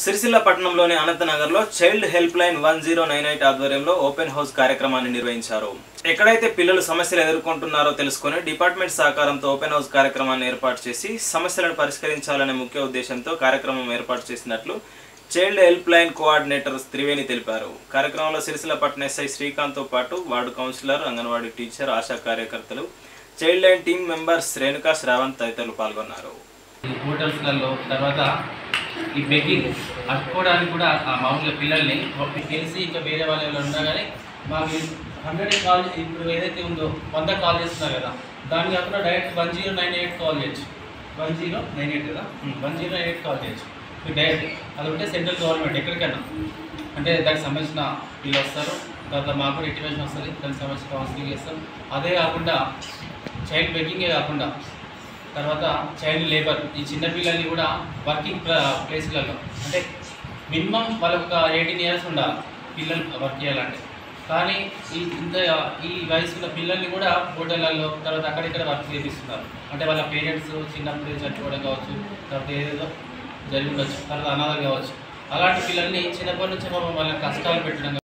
సిరిసిల్ల పట్టణంలోని అనంతనగర్లో child helpline one zero nine eight ఆధ్వర్యంలో ఓపెన్ హౌస్ కార్యక్రమాన్ని నిర్వహించారు ఎక్కడైతే పిల్లలు సమస్యలు ఎదుర్కొంటున్నారో తెలుసుకొని డిపార్ట్మెంట్ సహకారంతో ఓపెన్ హౌస్ కార్యక్రమాన్ని ఏర్పాటు చేసి సమస్యలను పరిష్కరించాలనే ముఖ్య ఉద్దేశంతో కార్యక్రమం ఏర్పాటు చేసినట్లు child helpline coordinator Triveni తెలిపారు కార్యక్రమంలో సిరిసిల్ల పట్టణ ఎస్ఐ శ్రీకాంత్తో పాటు ward councillor anganwadi teacher ASHA కార్యకర్తలు childline team members Renuka Shravanth తదితరులు పాల్గొన్నారు ఈ హోటల్స్లలో తర్వాత ఈ బెగ్గింగ్ అట్టుకోవడానికి కూడా ఆ మామూలుగా పిల్లల్ని మీకు తెలిసి ఇంకా వేరే వాళ్ళు ఎవరైనా ఉన్నా కానీ మాకు హండ్రెడ్ కాల్ ఇప్పుడు ఏదైతే ఉందో వంద కాల్ చేస్తున్నారు కదా దాన్ని కాకుండా direct one zero nine eight call చేయొచ్చు వన్ జీరో నైన్ ఎయిట్ కదా one zero nine eight call చేయొచ్చు మీకు డైరెక్ట్ అది ఉంటే సెంట్రల్ గవర్నమెంట్ ఎక్కడికైనా అంటే దానికి సంబంధించిన వీళ్ళు వస్తారు తర్వాత మాకు కూడా ఇంటిమేషన్ వస్తుంది దానికి సంబంధించిన కౌన్సిలింగ్ చేస్తాం అదే కాకుండా చైల్డ్ బెగ్గింగే కాకుండా తర్వాత చైల్డ్ లేబర్ ఈ చిన్న పిల్లల్ని కూడా వర్కింగ్ ప్లేస్లలో అంటే మినిమం వాళ్ళకి ఒక ఎయిటీన్ ఇయర్స్ ఉండాలి పిల్లలు వర్క్ చేయాలంటే కానీ ఈ ఇంత ఈ వయసు ఉన్న పిల్లల్ని కూడా హోటళ్ళల్లో తర్వాత అక్కడిక్కడ వర్క్ చేపిస్తున్నారు అంటే వాళ్ళ పేరెంట్స్ చిన్నప్పుడు చచ్చిపోవడం కావచ్చు తర్వాత ఏదేదో జరిగి ఉండొచ్చు తర్వాత అనాథలు కావచ్చు అలాంటి పిల్లల్ని చిన్నప్పటి నుంచి పాపం వాళ్ళ కష్టాలు పెట్టడం